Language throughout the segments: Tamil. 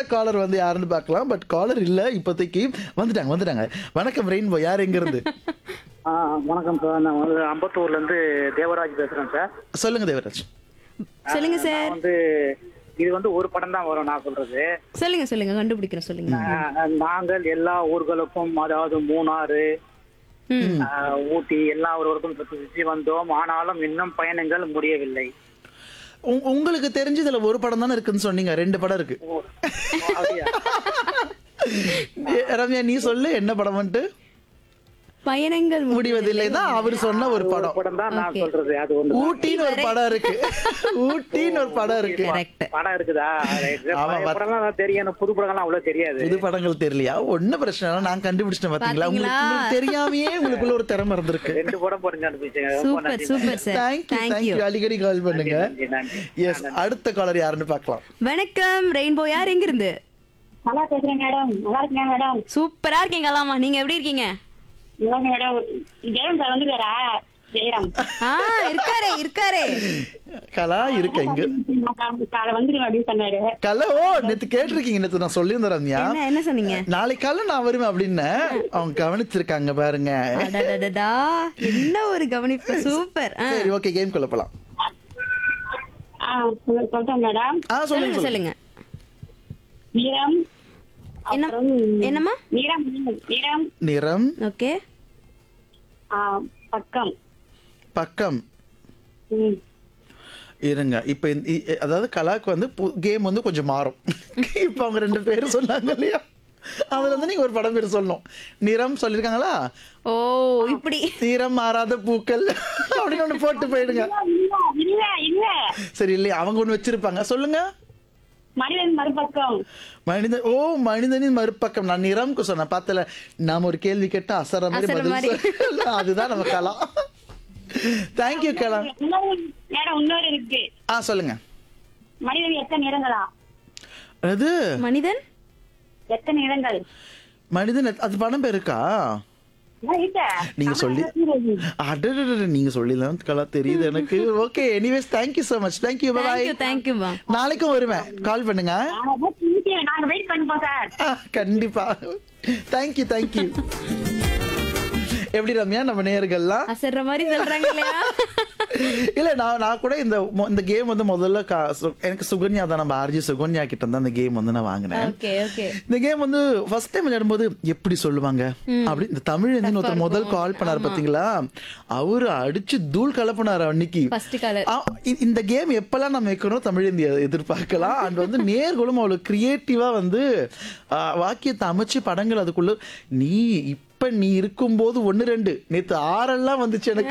காலர் வந்து யாருன்னு பார்க்கலாம் பட் காலர் இல்ல இப்போதைக்கு வந்துட்டாங்க வந்துட்டாங்க வணக்கம் ரெயின்போ யார் எங்க இருந்து ஆ வணக்கம் சார் நான் வந்து அம்பத்தூர்ல இருந்து தேவராஜ் பேசுறேன் சார் சொல்லுங்க தேவராஜ் சொல்லுங்க நான் சார் வந்து இது வந்து ஒரு படம் தான் வரும் நான் சொல்றது சொல்லுங்க சொல்லுங்க கண்டுபிடிக்கிறேன் சொல்லுங்க ஆ, நாங்கள் எல்லா ஊர்களுக்கும் அதாவது மூணாறு ம் ஆ, ஊட்டி எல்லா ஊர்களுக்கும் சுற்றி சுற்றி வந்தோம் ஆனாலும் இன்னும் பயணங்கள் முடியவில்லை உ- உங்களுக்கு தெரிஞ்சு இதுல ஒரு படம் தானே இருக்குன்னு சொன்னீங்க ரெண்டு படம் இருக்கு ஓ, அப்படியா? ஏ, ரம்யா நீ சொல்லு என்ன படம் வந்துட்டு பயணங்கள் முடிவதில்லை தான் அவர் சொன்ன ஒரு ஒரு படம் படம் தான் நான் Okay. சொல்றது அது ஒண்ணு ஊட்டின்னு ஒரு படம் இருக்கு ஊட்டின்னு ஒரு படம் இருக்கு கரெக்ட் படம் இருக்குதா Right. ஆமா, பழைய பத்- படம்லாம் எனக்கு தெரியும் எனக்கு புது படம்லாம் அவ்வளவு தெரியாது புது படங்கள் தெரியலையா ஒன்னும் பிரச்சனை இல்லை நான் கண்டுபிடிச்சிட்டேன் பாத்தீங்களா உங்களுக்கு பாத்தீங்களா? உங்களுக்கு தெரியாமயே உங்களுக்குள்ள ஒரு திறமை இருந்திருக்கு ரெண்டு படம் புரிஞ்சு அனுப்பிச்சீங்க ரொம்ப சூப்பர் நன்றி super sir thank you thank you thank you அடிக்கடி கால் பண்ணுங்க நன்றி, நன்றி. எஸ் அடுத்த காலர் யாருன்னு பார்க்கலாம் வணக்கம் ரெயின்போ யார் எங்க இருந்து நல்லா பேசுறேன் மேடம் நல்லா இருக்கேன் மேடம் சூப்பரா இருக்கீங்க அலாமா நீங்க எப்படி இருக்கீங்க நல்லா மேடம் ஜெயம் சார் வந்துருக்காரா ஜெயராம் ஆ இருக்காரே இருக்காரே கலா இருக்க இங்க காலை வந்துருவேன் அப்படின்னு சொன்னாரு கலா ஓ நேத்து கேட்டிருக்கீங்க நேத்து நான் சொல்லியிருந்தேன் ரம்யா என்ன என்ன சொன்னீங்க நாளைக்கு காலை நான் வருவேன் அப்படின்னு அவங்க கவனிச்சிருக்காங்க பாருங்க அடடடடா என்ன ஒரு கவனிப்பு சூப்பர் ஆ, சரி ஓகே கேம் கொள்ள போலாம் ஆ சொல்~ சொல்றேன் மேடம் ஆ சொல்லுங்க சொல்லுங்க சொல்லுங்க சொல்லுங்க நீரம் என்ன அப்புறம் என்னம்மா நீரம் நீரம் நிறம் ஓகே ஆ, பக்கம் பக்கம் ம். இருங்க இப்ப இந்த- இ- அதாவது கலாக்கு வந்து கேம் வந்து கொஞ்சம் மாறும் இப்ப அவங்க ரெண்டு பேரும் சொன்னாங்க இல்லையா அதுல வந்து நீங்க ஒரு படம் பேர் சொல்லணும் நிறம் சொல்லிருக்காங்களா ஓ இப்படி நிறம் மாறாத பூக்கள் அப்படின்னு ஒண்ணு போட்டு போயிடுங்க இல்ல இல்ல இல்ல சரி இல்லையா அவங்க ஒண்ணு வச்சிருப்பாங்க சொல்லுங்க மனிதன் மறுபக்கம் மனிதன் ஓ மனிதனின் மறுபக்கம் நான் நிறம்க்கு சொன்னேன் பார்த்தல நாம ஒரு கேள்வி கேட்டா அசர மாதிரி அசர பதில் மாதிரி. சொல்லல. அதுதான் நம்ம கலா தேங்க்யூ கலா இன்னொரு மேடம் இன்னொரு இருக்கு ஆ சொல்லுங்க மனிதன் எத்தனை நிறங்களா அது மனிதன் எத்தனை நிறங்கள் மனிதன் எத்- அது படம் பேர் இருக்கா ஆ, இல்ல. நீங்க சொல்லி அடடட நீங்க சொல்லிதான் கலா தெரியுது எனக்கு okay anyways thank you so much thank you bye thank you thank you மா நாளைக்கும் வருவேன் கால் பண்ணுங்க நாங்க அதான் திங்கட்கிழமை நாங்க வெயிட் பண்ணிப்போம் சார் ஆ, கண்டிப்பா தேங்க்யூ தேங்க்யூ எப்படி ரம்யா நம்ம நேர்கள்லாம் அசர்ற மாதிரி சொல்றாங்க இல்லையா இல்ல நான் நான் கூட இந்த மொ- இந்த கேம் வந்து முதல்ல கா- சு- எனக்கு சுகன்யா தான் நம்ம ஆர்ஜி சுகன்யா கிட்ட தான் இந்த கேம் வந்து நான் வாங்கினேன் ஓகே ஓகே இந்த கேம் வந்து ஃபர்ஸ்ட் டைம் விளையாடும்போது எப்படி சொல்லுவாங்க அப்படி இந்த தமிழ் எழுந்தின்னு ஒருத்தர் முதல் கால் பண்ணாரு பாத்தீங்களா அவரு அடிச்சு தூள் கலப்பினாரு அன்னைக்கு ஃபர்ஸ்ட் காலர் ஆ, இ- இந்த கேம் எப்பெல்லாம் நம்ம வைக்கணும் தமிழ் இந்திய எதிர்பார்க்கலாம் அண்ட் வந்து நேர்களும் அவ்வளவு கிரியேட்டிவா வந்து ஆ, வாக்கியத்தை அமைச்சு படங்கள் அதுக்குள்ள நீ இப்ப நீ இருக்கும்போது ஒண்ணு ரெண்டு நேத்து ஆறெல்லாம் வந்துச்சு எனக்கு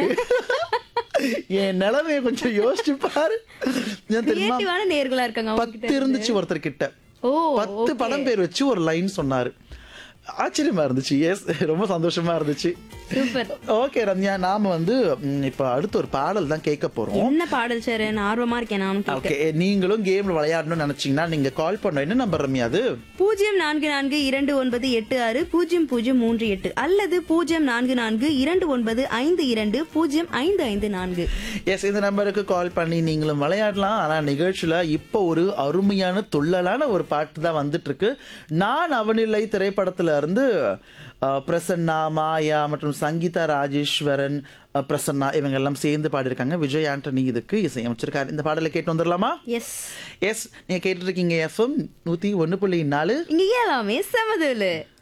என் நிலைமைய கொஞ்சம் யோசிச்சு பாரு ஏன் தெரியுமா கிரியேட்டிவான நேர்களா இருக்காங்க அவங்க பத்து இருந்துச்சு ஒருத்தர் கிட்ட ஓ பத்து படம் பேர் வச்சு ஒரு லைன் சொன்னாரு ஆச்சரியமா இருந்துச்சு எஸ் ரொம்ப சந்தோஷமா இருந்துச்சு சூப்பர் ஓகே ரம்யா நாம வந்து ம், இப்ப அடுத்து ஒரு பாடல் தான் கேட்க போறோம் என்ன பாடல் சார் நான் ஆர்வமா இருக்கேன் நானும் கேட்க ஓகே நீங்களும் கேம்ல விளையாடணும்னு நினைச்சீங்கன்னா நீங்க கால் பண்ண என்ன நம்பர் ரம்யா அது பூஜ்ஜியம் நான்கு நான்கு இரண்டு ஒன்பது எட்டு ஆறு பூஜ்ஜியம் பூஜ்ஜியம் மூன்று எட்டு அல்லது பூஜ்ஜியம் நான்கு நான்கு இரண்டு ஒன்பது ஐந்து இரண்டு பூஜ்ஜியம் ஐந்து ஐந்து நான்கு எஸ் இந்த நம்பருக்கு கால் பண்ணி நீங்களும் விளையாடலாம் ஆனா நிகழ்ச்சியில இப்போ ஒரு அருமையான துள்ளலான ஒரு பாட்டு தான் வந்துட்டு இருக்கு நான் அவனில்லை திரைப்படத்துல இருந்து அஹ், பிரசன்னா மாயா மற்றும் சங்கீதா ராஜேஸ்வரன் அஹ், பிரசன்னா இவங்க எல்லாம் சேர்ந்து பாடியிருக்காங்க விஜய் ஆண்டனி இதுக்கு இசையமைச்சிருக்காரு இந்த பாடலை கேட்டு வந்துடலாமா எஸ் எஸ் நீங்க கேட்டுட்டு இருக்கீங்க எஃப்எம் நூத்தி ஒன்னு புள்ளி நாலு இங்க எல்லாமே சமதுல